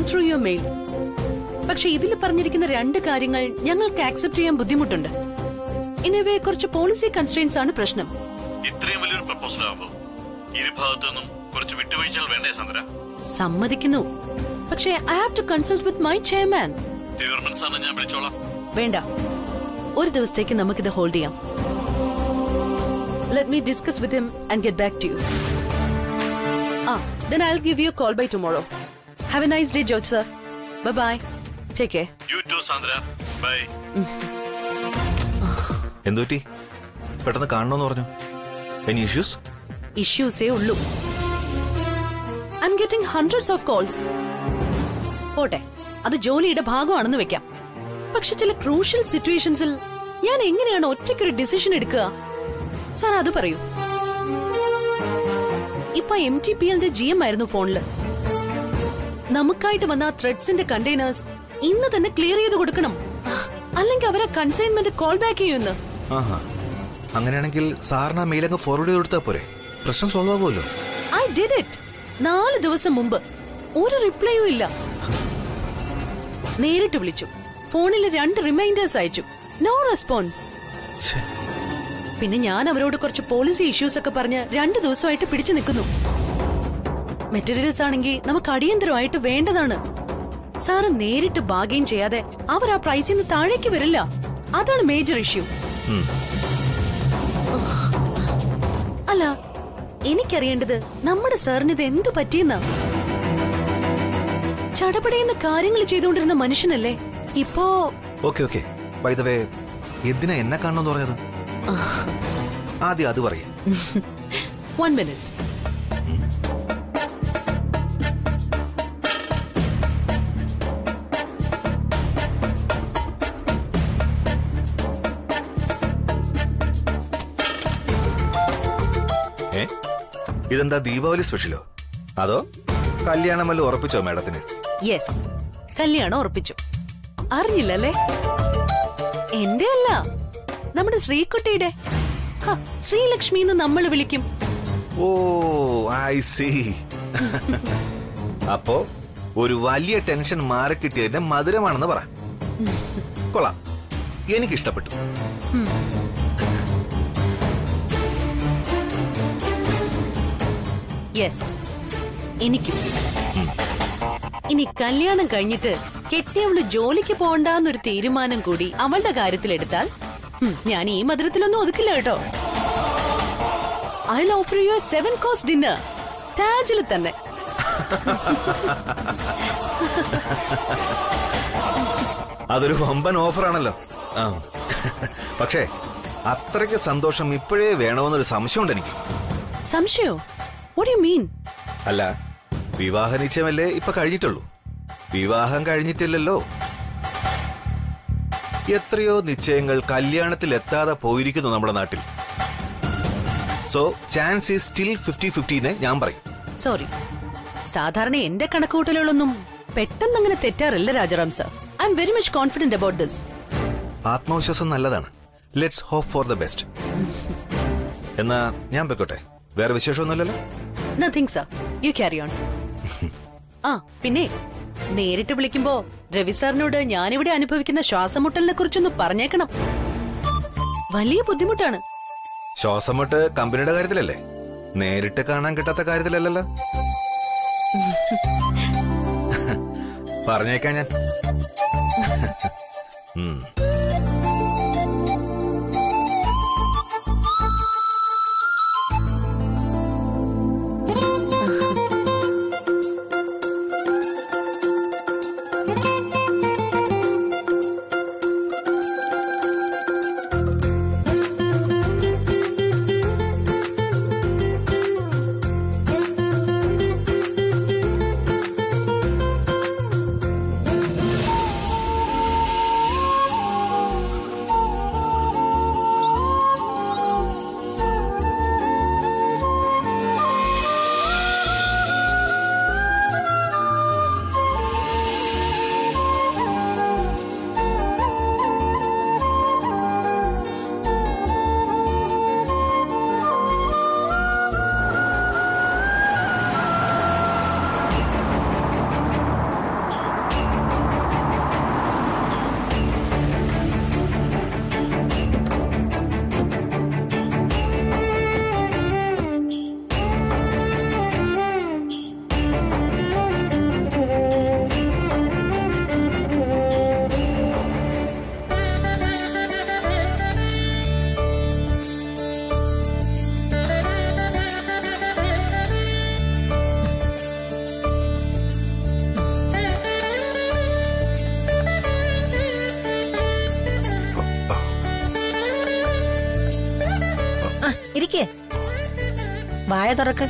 Through your mail പക്ഷെ ഇതിൽ പറഞ്ഞിരിക്കുന്ന രണ്ട് കാര്യങ്ങൾ ഞങ്ങൾക്ക് ആക്സെപ്റ്റ് ചെയ്യാൻ ബുദ്ധിമുട്ടുണ്ട് ഇനിവേ കുറച്ച് പോളിസി കൺസ്ട്രെയിൻസ് ആണ് പ്രശ്നം ഇത്രയും വലിയൊരു പ്രപ്പോസൽ ആകുമ്പോ ഇരുഭാഗത്തു നിന്നും കുറച്ച് വിട്ടുവീഴ്ചകൾ വേണ്ടേ സന്ദ്ര സമ്മതിക്കുന്നു പക്ഷേ I have to consult with my chairman department സാറിനെ ഞാൻ വിളിച്ചോളാം വേണ്ട ഒരു ദിവസത്തേക്ക് നമുക്കിത് ഹോൾഡ് ചെയ്യാം let me discuss with him and get back to you ah then I give you call bye tomorrow have a nice day George sir bye bye take care you too Sandra bye എന്തുപറ്റി പെട്ടെന്ന് കാണണമെന്ന് പറഞ്ഞു any issues ഇഷ്യൂസേ ഉള്ളൂ I'm getting hundreds of calls പോട്ടെ അത് ജോലിയുടെ ഭാഗമാണെന്ന് വെക്കാം പക്ഷെ ചില ക്രൂഷ്യൽ സിറ്റുവേഷൻസിൽ ഞാൻ എങ്ങനെയാണ് ഒറ്റയ്ക്കൊരു ഡിസിഷൻ എടുക്കുക സാർ അത് പറയൂ ഇപ്പൊ എം ടി പി എല്ലിന്റെ ജി എം ആയിരുന്നു ഫോണില് നമുക്കായിട്ട് വന്ന ആ ത്രെഡ്സിന്റെ കണ്ടെയ്നേഴ്സ് ഇന്ന് തന്നെ ക്ലിയർ ചെയ്ത് കൊടുക്കണം അല്ലെങ്കിൽ അവരെ കൺസൈൻമെന്റ് കോൾ ബാക്ക് ചെയ്യുന്നു ആഹാ അങ്ങനെയാണെങ്കിൽ സാറിന് ആ മെയിലങ്ങ് ഫോർവേഡ് ചെയ്ത് കൊടുത്താൽ പോരെ പ്രശ്നം സോൾവ് ആവുമല്ലോ ഐ ഡിഡ് ഇറ്റ് നാല് ദിവസം മുമ്പ് ഒരു റിപ്ലൈയും ഇല്ല നേരിട്ട് വിളിച്ചു ഫോണിൽ രണ്ട് റിമൈൻഡേഴ്സ് അയച്ചു നോ റെസ്പോൺസ് ഛെ, പിന്നെ ഞാൻ അവരോട് കുറച്ച് പോളിസി ഇഷ്യൂസ് ഒക്കെ പറഞ്ഞ് രണ്ട് ദിവസമായിട്ട് പിടിച്ചു നിൽക്കുന്നു മെറ്റീരിയൽസ് ആണെങ്കിൽ നമുക്ക് അടിയന്തരമായിട്ട് വേണ്ടതാണ് സാറ് നേരിട്ട് ബാഗെയിൻ ചെയ്യാതെ അവർ ആ പ്രൈസിൽ നിന്ന് താഴേക്ക് വരില്ല അതാണ് മേജർ ഇഷ്യൂ ഉം. അല്ല എനിക്കറിയേണ്ടത് നമ്മുടെ സാറിന് ഇത് എന്തു പറ്റിയെന്നാ ചടപടയുന്ന കാര്യങ്ങൾ ചെയ്തുകൊണ്ടിരുന്ന മനുഷ്യനല്ലേ ഇപ്പോ okay okay by the way എന്തിനാ എന്നെ കാണണമെന്ന് പറഞ്ഞത് ആദ്യം അത് പറയും വൺ മിനിറ്റ് ഏ ഇതെന്താ ദീപാവലി സ്പെഷ്യലോ അതോ കല്യാണം വല്ല ഉറപ്പിച്ചോ മാഡത്തിന് യെസ് കല്യാണം ഉറപ്പിച്ചു അറിഞ്ഞില്ലല്ലേ എന്റെ അല്ല നമ്മുടെ ശ്രീകുട്ടിയുടെ ഹ, ശ്രീലക്ഷ്മി എന്ന് നമ്മൾ വിളിക്കും ഓ ഐ സി അപ്പോ ഒരു വലിയ ടെൻഷൻ മാറിക്കിട്ടിയതിന്റെ മധുരമാണെന്ന് പറ കൊള്ളാം എനിക്കിഷ്ടപ്പെട്ടു യെസ് എനിക്കും ഇനി കല്യാണം കഴിഞ്ഞിട്ട് കെട്ടിയവള് ജോലിക്ക് പോകണ്ടെന്നൊരു തീരുമാനം കൂടി അവളുടെ കാര്യത്തിലെടുത്താൽ ഹും, ഞാൻ ഈ മധുരത്തിലൊന്നും ഒതുക്കില്ല കേട്ടോ I offer you seven course dinner ടാജിൽ തന്നെ അതൊരു വമ്പൻ ഓഫറാണല്ലോ ആ. പക്ഷേ അത്രയ്ക്ക് സന്തോഷം ഇപ്പോഴേ വേണമെന്നൊരു സംശയമുണ്ട് എനിക്ക് സംശയോ വോട്ട് യു മീൻ അല്ല വിവാഹ നിശ്ചയമല്ലേ ഇപ്പൊ കഴിഞ്ഞിട്ടുള്ളൂ വിവാഹം കഴിഞ്ഞിട്ടില്ലല്ലോ എത്രയോ നിശ്ചയങ്ങൾ കല്യാണത്തിൽ എത്താതെ പോയിരിക്കുന്നു നമ്മുടെ നാട്ടിൽ so chance is still fifty ഫിഫ്റ്റിന്ന് ഞാൻ പറയും സോറി സാധാരണ എന്റെ കണക്കുകൂട്ടലുകളൊന്നും പെട്ടെന്ന് അങ്ങനെ തെറ്റാറില്ല Rajaram sir I'm very much confident about this ആത്മവിശ്വാസം നല്ലതാണ് let's hope for the best എന്നാ ഞാൻ പൊയ്ക്കോട്ടെ വേറെ വിശേഷമൊന്നുമില്ലല്ലോ nothing sir you carry on ah പിന്നെ നേരിട്ട് വിളിക്കുമ്പോ രവി സാറിനോട് ഞാനിവിടെ അനുഭവിക്കുന്ന ശ്വാസമുട്ടലിനെ കുറിച്ചൊന്ന് പറഞ്ഞേക്കണം വലിയ ബുദ്ധിമുട്ടാണ് ശ്വാസം മുട്ട് കമ്പനിയുടെ കാര്യത്തിലല്ലേ നേരിട്ട് കാണാൻ കിട്ടാത്ത കാര്യത്തിലല്ലല്ലോ പറഞ്ഞേക്കാം ഞാൻ ഉം. ഇരിക്കേ വായ തുറക്ക്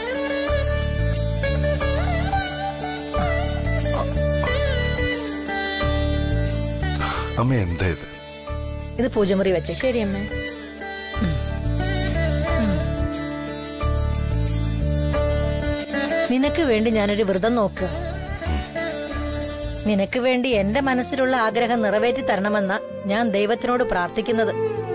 അമ്മ എന്താ ഇത് ഇത് പൂജമുറി വെച്ച് ശരി അമ്മേ നിനക്ക് വേണ്ടി ഞാനൊരു വ്രതം നോക്കുക നിനക്ക് വേണ്ടി എന്റെ മനസ്സിലുള്ള ആഗ്രഹം നിറവേറ്റി തരണമെന്ന ഞാൻ ദൈവത്തിനോട് പ്രാർത്ഥിക്കുന്നത്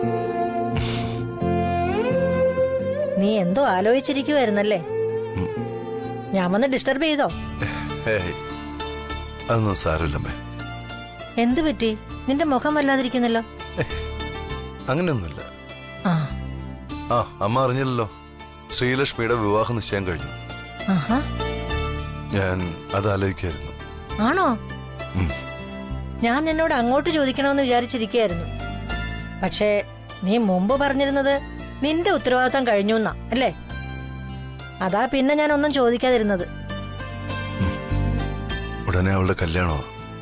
നീ എന്തോ ആലോചിച്ചിരിക്കുവായിരുന്നല്ലേ ഞാൻ വന്ന് ഡിസ്റ്റർബ് ചെയ്തോ ഏയ് അതൊന്നും സാരമില്ലമ്മേ എന്തു പറ്റി നിന്റെ മുഖം വല്ലാതിരിക്കുന്നല്ലോ അങ്ങനെയൊന്നുമില്ല ആ ആ അമ്മ അറിഞ്ഞില്ലല്ലോ ശ്രീലക്ഷ്മിയുടെ വിവാഹ നിശ്ചയം കഴിഞ്ഞു ആഹാ ഞാൻ അത് ആലോചിക്കായിരുന്നു ആണോ ഉം. ഞാൻ നിന്നോട് അങ്ങോട്ട് ചോദിക്കണമെന്ന് വിചാരിച്ചിരിക്കുകയായിരുന്നു പക്ഷേ നീ മുമ്പ് പറഞ്ഞിരുന്നത് നിന്റെ ഉത്തരവാദിത്തം കഴിഞ്ഞു എന്നാ അല്ലേ അതാ പിന്നെ ഞാൻ ഒന്നും ചോദിക്കാതിരുന്നത് ഉടനെ അവളുടെ കല്യാണമോ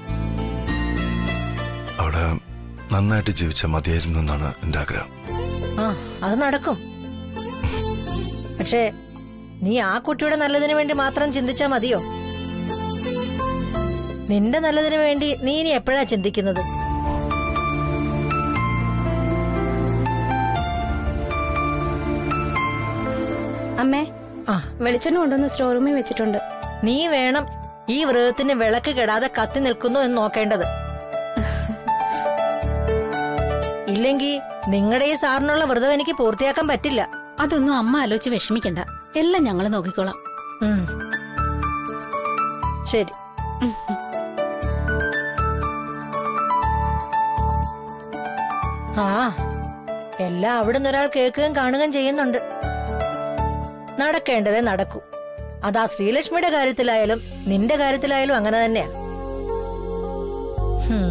അവിടെ നന്നായിട്ട് ജീവിച്ച മതിയായിരുന്നു എന്നാണ് എന്റെ ആഗ്രഹം ആ അത് നടക്കും പക്ഷേ നീ ആ കുട്ടിയുടെ നല്ലതിന് വേണ്ടി മാത്രം ചിന്തിച്ചാ മതിയോ നിന്റെ നല്ലതിന് വേണ്ടി നീ ഇനി എപ്പോഴാ ചിന്തിക്കുന്നത് അമ്മേ ആ വെളിച്ചെണ്ണ കൊണ്ടുവന്ന് സ്റ്റോർ റൂമിൽ വെച്ചിട്ടുണ്ട് നീ വേണം ഈ വ്രതത്തിന് വിളക്ക് കെടാതെ കത്തി നിൽക്കുന്നു എന്ന് നോക്കേണ്ടത് ഇല്ലെങ്കിൽ നിങ്ങളുടെ ഈ സാറിനുള്ള വ്രതം എനിക്ക് പൂർത്തിയാക്കാൻ പറ്റില്ല അതൊന്നും അമ്മ ആലോചിച്ച് വിഷമിക്കണ്ട എല്ലാം ഞങ്ങൾ നോക്കിക്കോളാം ഉം. ശരി ആ എല്ലാം അവിടുന്ന് ഒരാൾ കേൾക്കുകയും കാണുകയും ചെയ്യുന്നുണ്ട് നടക്കേണ്ടതേ നടക്കൂ അതാ ശ്രീലക്ഷ്മിയുടെ കാര്യത്തിലായാലും നിന്റെ കാര്യത്തിലായാലും അങ്ങനെ തന്നെയാ hmm.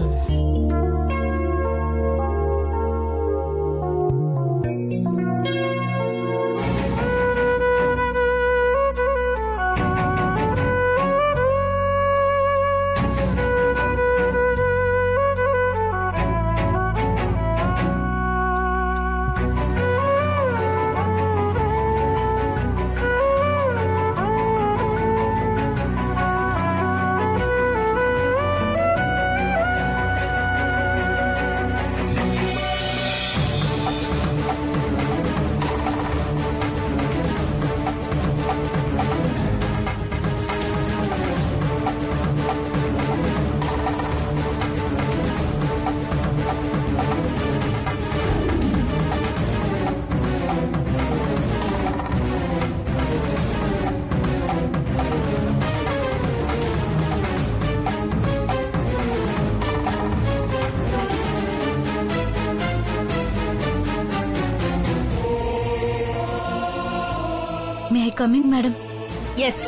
May I coming madam yes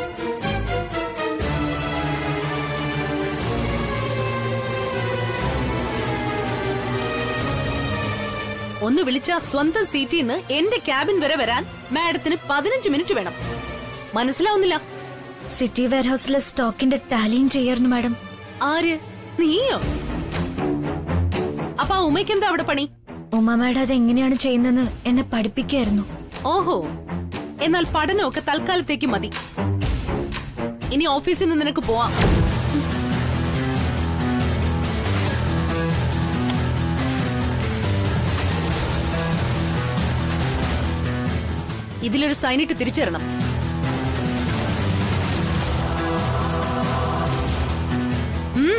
ഒന്ന് വിളിച്ച സ്വന്തം സീറ്റിൽ നിന്ന് എന്റെ ക്യാബിൻ വരെ വരാൻ മാഡത്തിന് പതിനഞ്ച് മിനിറ്റ് വേണം മനസ്സിലാവുന്നില്ല സിറ്റി വെയർഹൌസിലെ സ്റ്റോക്കിന്റെ ടാലിയും ചെയ്യാറുണ്ട് മാഡം ആര് നീയോ അപ്പൊ ആ ഉമ്മയ്ക്ക് എന്താ അവിടെ പണി ഉമ്മ മാഡം അത് എങ്ങനെയാണ് ചെയ്യുന്നതെന്ന് എന്നെ പഠിപ്പിക്കായിരുന്നു ഓഹോ എന്നാൽ പഠനമൊക്കെ തൽക്കാലത്തേക്ക് മതി ഇനി ഓഫീസിൽ നിന്ന് നിനക്ക് പോവാം ഇതിലൊരു സൈനിട്ട് തിരിച്ചു തരണം ഉം.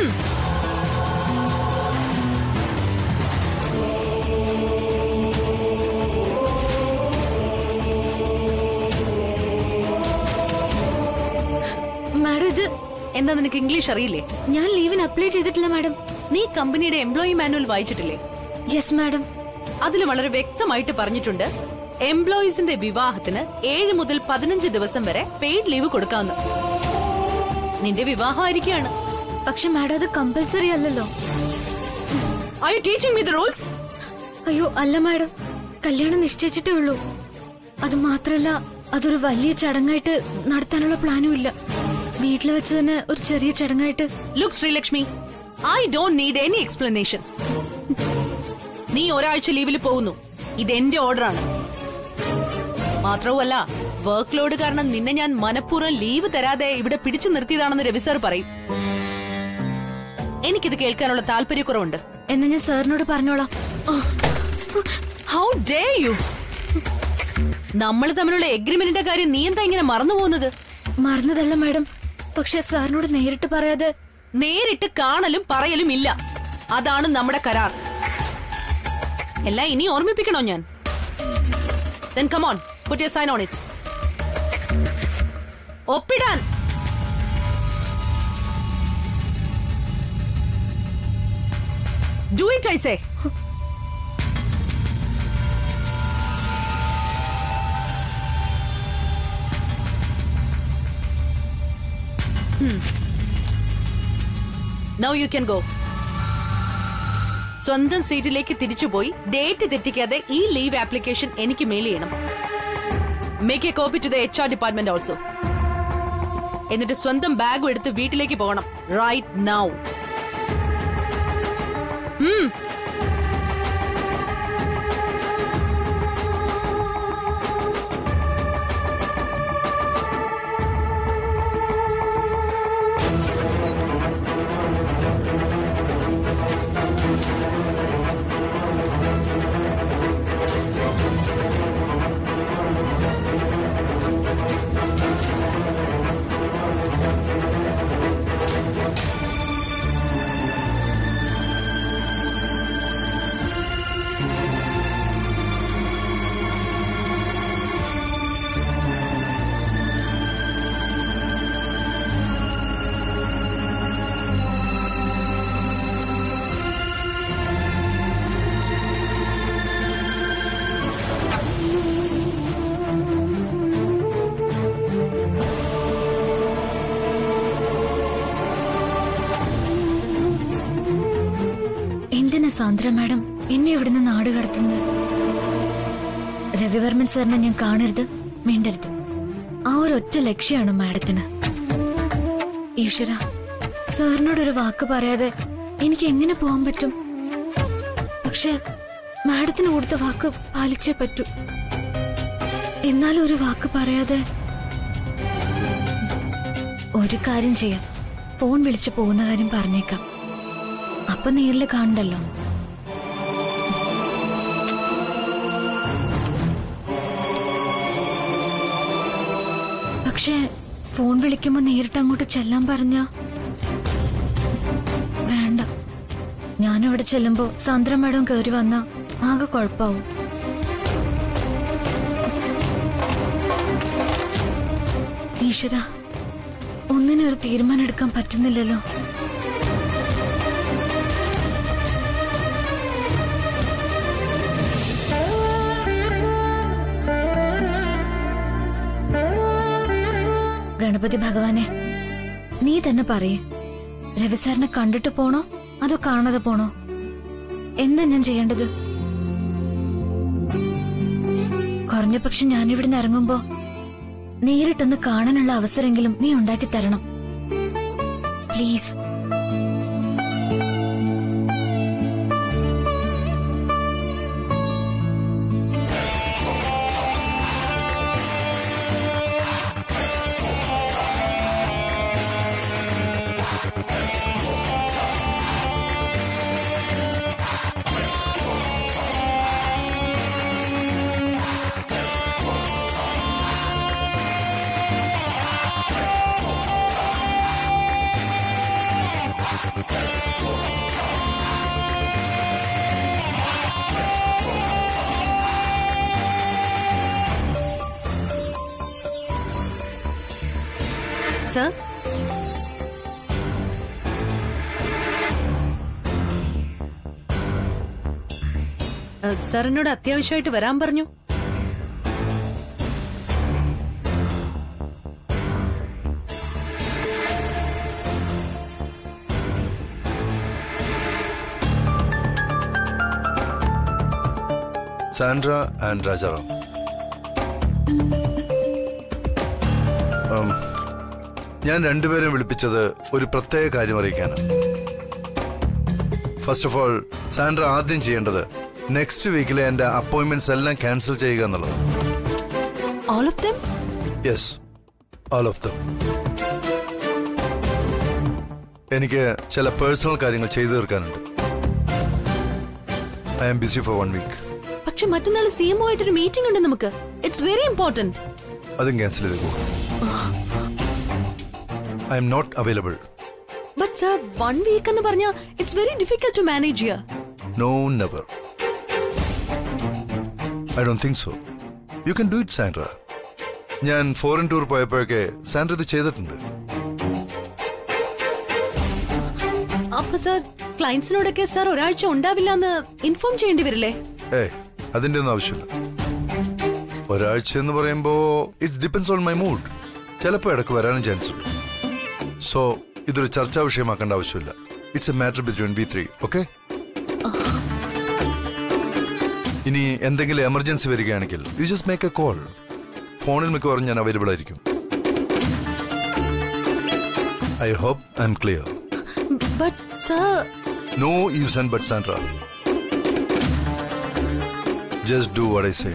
മാഡം ഇത് എന്താ നിനക്ക് ഇംഗ്ലീഷ് അറിയില്ലേ ഞാൻ ലീവിന് അപ്ലൈ ചെയ്തിട്ടില്ല മാഡം നീ കമ്പനിയുടെ എംപ്ലോയി മാനുവൽ വായിച്ചിട്ടില്ലേ യെസ് മാഡം അതിൽ വളരെ വ്യക്തമായിട്ട് പറഞ്ഞിട്ടുണ്ട് എംപ്ലോയീസിന്റെ വിവാഹത്തിന് ഏഴ് മുതൽ പതിനഞ്ച് ദിവസം വരെ പെയ്ഡ് ലീവ് കൊടുക്കാവുന്ന നിന്റെ വിവാഹമായിരിക്കാണ് പക്ഷെ മാഡം അത് കമ്പൽസറി അല്ലല്ലോ I teaching me the rules അയ്യോ അല്ല മാഡം കല്യാണം നിശ്ചയിച്ചിട്ടേ ഉള്ളൂ അത് മാത്രല്ല അതൊരു വലിയ ചടങ്ങായിട്ട് നടത്താനുള്ള പ്ലാനും ഇല്ല വീട്ടിൽ വെച്ച് തന്നെ ഒരു ചെറിയ ചടങ്ങായിട്ട് look Sreelakshmi I don't need any explanation നീ ഒരാഴ്ച ലീവിൽ പോകുന്നു ഇത് എന്റെ ഓർഡറാണ് മാത്രവുമല്ല വർക്ക് ലോഡ് കാരണം നിന്നെ ഞാൻ മനഃപൂർവ്വം ലീവ് തരാതെ ഇവിടെ പിടിച്ചു നിർത്തിയതാണെന്ന് രവി സാർ പറയും എനിക്കിത് കേൾക്കാനുള്ള താല്പര്യക്കുറവുണ്ട് എന്നാ ഞാൻ സാറിനോട് പറഞ്ഞോളാം ഹൗ ഡേ യു നമ്മൾ തമ്മിലുള്ള എഗ്രിമെന്റിന്റെ കാര്യം നീ എന്താ ഇങ്ങനെ മറന്നു പോകുന്നത് മറന്നതല്ല മാഡം പക്ഷെ സാറിനോട് നേരിട്ട് പറയാതെ നേരിട്ട് കാണലും പറയലും ഇല്ല അതാണ് നമ്മുടെ കരാർ എല്ലാം ഇനി ഓർമ്മിപ്പിക്കണോ ഞാൻ then come on put your sign on it ഒപ്പിടാൻ do it i say now you can go സ്വന്തം സീറ്റിലേക്ക് തിരിച്ചുപോയി ഡേറ്റ് തെറ്റിക്കാതെ ഈ ലീവ് ആപ്ലിക്കേഷൻ എനിക്ക് മെയിൽ ചെയ്യണം make a copy to the H R department also എന്നിട്ട് സ്വന്തം ബാഗും എടുത്ത് വീട്ടിലേക്ക് പോകണം റൈറ്റ് നൗ എന്തിനാ സാന്ദ്ര മാഡം എന്നെ ഇവിടുന്ന് നാട് കടത്തുന്നത് രവിവർമ്മൻ സാറിനെ ഞാൻ കാണരുത് മിണ്ടരുത് ആ ഒരു ഒറ്റ ലക്ഷ്യമാണ് മാഡത്തിന് ഈശ്വര സാറിനോടൊരു വാക്ക് പറയാതെ എനിക്ക് എങ്ങനെ പോകാൻ പറ്റും പക്ഷെ മാഡത്തിന് കൊടുത്ത വാക്ക് പാലിച്ചേ പറ്റൂ എന്നാലും ഒരു വാക്ക് പറയാതെ ഒരു കാര്യം ചെയ്യാം ഫോൺ വിളിച്ച് പോകുന്ന കാര്യം പറഞ്ഞേക്കാം അപ്പൊ നേരിൽ കാണണ്ടല്ലോ പക്ഷേ ഫോൺ വിളിക്കുമ്പോ നേരിട്ട് അങ്ങോട്ട് ചെല്ലാൻ പറഞ്ഞ വേണ്ട ഞാനവിടെ ചെല്ലുമ്പോ സാന്ദ്ര മാഡം കയറി വന്ന ആകെ കുഴപ്പാവും ഈശ്വര ഒന്നിനൊരു തീരുമാനം എടുക്കാൻ പറ്റുന്നില്ലല്ലോ ഗണപതി ഭഗവാനെ നീ തന്നെ പറയേ രവി സാറിനെ കണ്ടിട്ട് പോണോ അതോ കാണാതെ പോണോ എന്താ ഞാൻ ചെയ്യേണ്ടത് കുറഞ്ഞ പക്ഷെ ഞാനിവിടുന്ന് ഇറങ്ങുമ്പോ നേരിട്ടൊന്ന് കാണാനുള്ള അവസരെങ്കിലും നീ ഉണ്ടാക്കി തരണം പ്ലീസ് സർ സാർ എന്നോട് അത്യാവശ്യമായിട്ട് വരാൻ പറഞ്ഞു സാൻഡ്ര ആൻഡ് രാജാറാം ഉം, ഞാൻ രണ്ടുപേരെയും വിളിപ്പിച്ചത് ഒരു പ്രത്യേക കാര്യം അറിയിക്കാനാണ് ഫസ്റ്റ് ഓഫ് ഓൾ സാൻഡ്ര ആദ്യം ചെയ്യേണ്ടത് നെക്സ്റ്റ് വീക്കിലെ എൻ്റെ അപ്പോയിന്റ്മെന്റ്സ് എല്ലാം ക്യാൻസൽ ചെയ്യുക എന്നുള്ളത് all of them yes all of them എനിക്ക് ചില പേഴ്സണൽ കാര്യങ്ങൾ ചെയ്തു തീർക്കാനുണ്ട് I am busy for one week പക്ഷെ മറ്റന്നാൾ സി എം ആയിട്ടൊരു മീറ്റിംഗ് ഉണ്ട് നമുക്ക് ഇറ്റ്സ് വെരി ഇമ്പോർട്ടന്റ് അതും ക്യാൻസൽ ചെയ്തേക്കൂ I'm not available but sir one week എന്ന് പറഞ്ഞാൽ it's very difficult to manage here no never I don't think so you can do it Sandra ഞാൻ foreign tour പോയപ്പോഴൊക്കെ Sandra ഇത് ചെയ്തിട്ടുണ്ട് അപ്പൊ sir ക്ലയൻസിനോടൊക്കെ sir ഒരാഴ്ച ഉണ്ടാവില്ല എന്ന് ഇൻഫോം ചെയ്യേണ്ടി വരില്ലേ ഏ അതിന്റെ ഒന്നും ആവശ്യമില്ല ഒരാഴ്ച എന്ന് പറയുമ്പോ it's depends on my mood ചിലപ്പോൾ ഇടയ്ക്ക് വരാനും ചാൻസ് ഉണ്ട് സോ ഇതൊരു ചർച്ചാ വിഷയമാക്കേണ്ട ആവശ്യമില്ല it's a matter between B three okay ഇനി എന്തെങ്കിലും എമർജൻസി വരികയാണെങ്കിൽ you just make a call ഫോണിൽ മിക്കവാറും ഞാൻ അവൈലബിൾ ആയിരിക്കും I hope I'm clear but sir no ifs and but Sandra just do what I say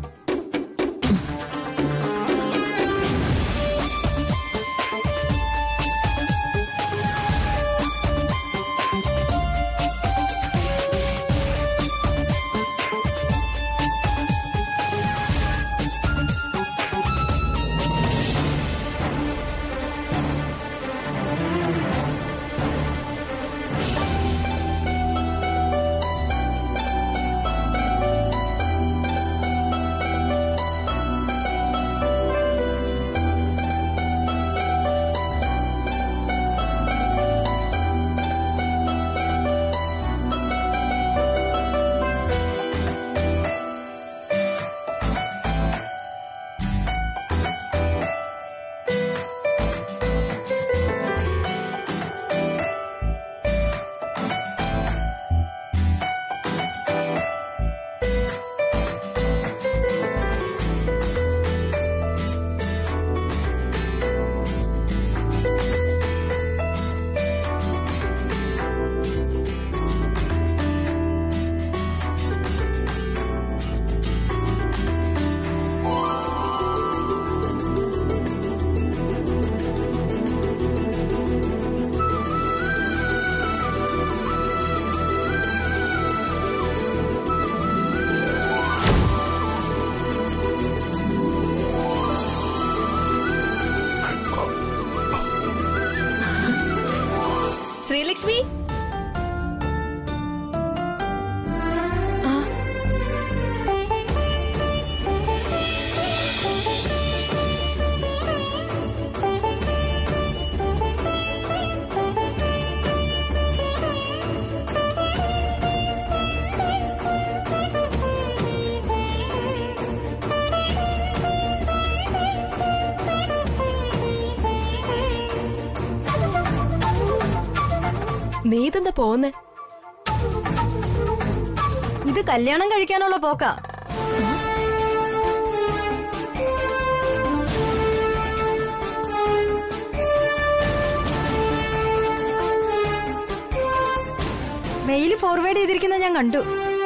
Sreelakshmi നീ ഇതെന്താ പോന്നെ ഇത് കല്യാണം കഴിക്കാനുള്ള പോക്കാ മെയിൽ ഫോർവേഡ് ചെയ്തിരിക്കുന്ന ഞാൻ കണ്ടു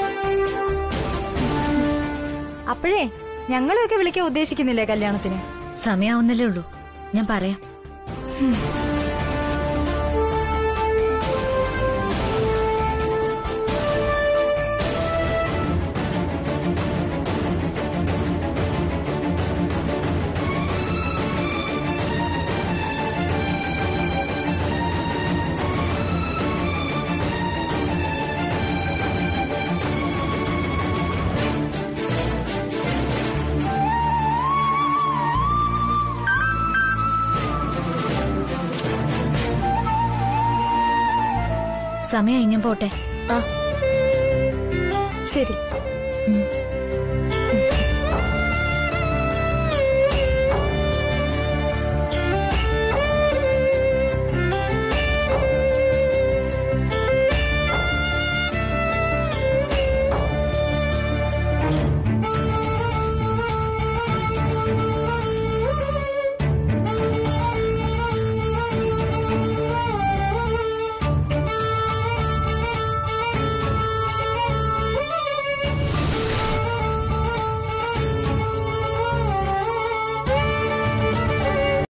അപ്പോഴേ ഞങ്ങളെയൊക്കെ വിളിക്കാൻ ഉദ്ദേശിക്കുന്നില്ലേ കല്യാണത്തിന് സമയാവുന്നല്ലേ ഉള്ളൂ ഞാൻ പറയാം സമയം ഞാൻ പോട്ടെ ശരി ഉം.